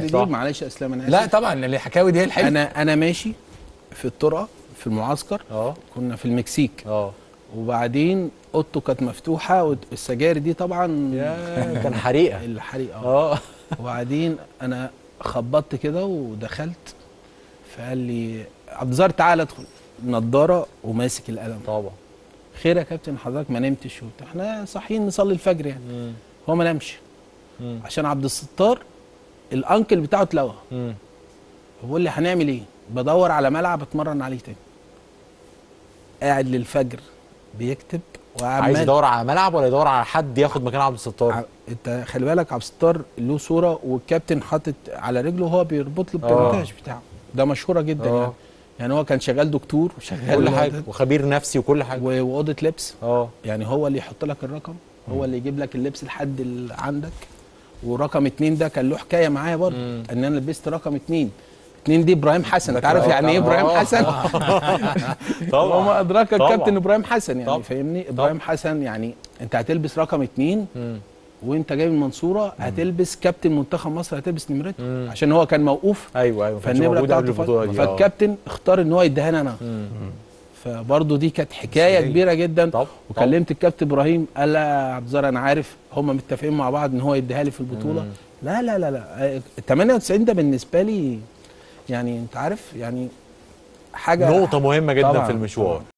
دي صح. معلش يا اسلام انا لا آسف. طبعا الحكاوي دي هي الحلوه انا انا ماشي في الطرقه في المعسكر اه كنا في المكسيك اه وبعدين اوضته كانت مفتوحه والسجاير دي طبعا يا كان حريقه الحريقه اه اه وبعدين انا خبطت كده ودخلت فقال لي عبد الظاهر تعالى ادخل نضاره وماسك القلم طبعا خير يا كابتن حضرتك ما نمتش وبتاع احنا صاحيين نصلي الفجر يعني مم. هو ما نامش مم. عشان عبد الستار الانكل بتاعه اتلوى مم. بقول لي هنعمل ايه بدور على ملعب اتمرن عليه تاني قاعد للفجر بيكتب عايز وعمال يدور على ملعب ولا يدور على حد ياخد مكان عبد الستار ع- انت خلي بالك عبد الستار له صوره والكابتن حاطط على رجله وهو بيربط له البرنتاج بتاعه ده مشهوره جدا آه. يعني يعني هو كان شغال دكتور وشغال كل حاجه وخبير نفسي وكل حاجه و- واوضه لبس اه يعني هو اللي يحط لك الرقم هو اللي يجيب لك اللبس لحد اللي عندك ورقم اتنين ده كان له حكايه معايا برضه مم. ان انا لبست رقم اتنين اتنين دي ابراهيم حسن انت عارف آه، يعني ايه ابراهيم آه. حسن طبعا وما ادراك طبعا. الكابتن ابراهيم حسن يعني طبعا. فاهمني ابراهيم حسن يعني انت هتلبس رقم اتنين مم. وانت جاي من المنصوره هتلبس كابتن منتخب مصر هتلبس نمرته مم. عشان هو كان موقوف ايوه ايوه ما كانش فالنمره موجود قبل بتاعته البطوله فات- دي آه. فالكابتن اختار ان هو يديها لي انا مم. فبرضه دي كانت حكايه مسؤولية. كبيره جدا طب وكلمت الكابتن ابراهيم قال لا يا عبد الزهر انا عارف هم متفقين مع بعض ان هو يديها لي في البطوله مم. لا لا لا لا ال 98 ده بالنسبه لي يعني انت عارف يعني حاجه نقطه مهمه جدا طبعاً، في المشوار طبعاً.